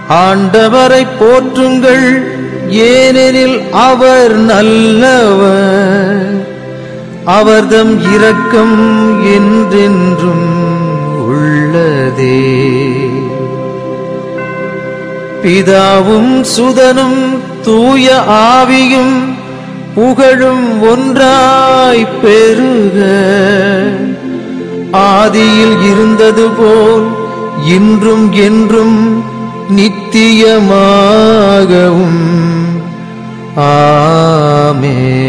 ஆண்டவரை போற்றுங்கள் ஏனெனில் அவர் நல்லவர் அவர்தம் இரக்கம் என்றென்றும் உள்ளதே பிதாவும் சுதனும் தூய ஆவியும் புகழும் ஒன்றாய் பெருக ஆதியில் இருந்தது போல் இன்றும் என்றும் நித்தியமாகவும் ஆமே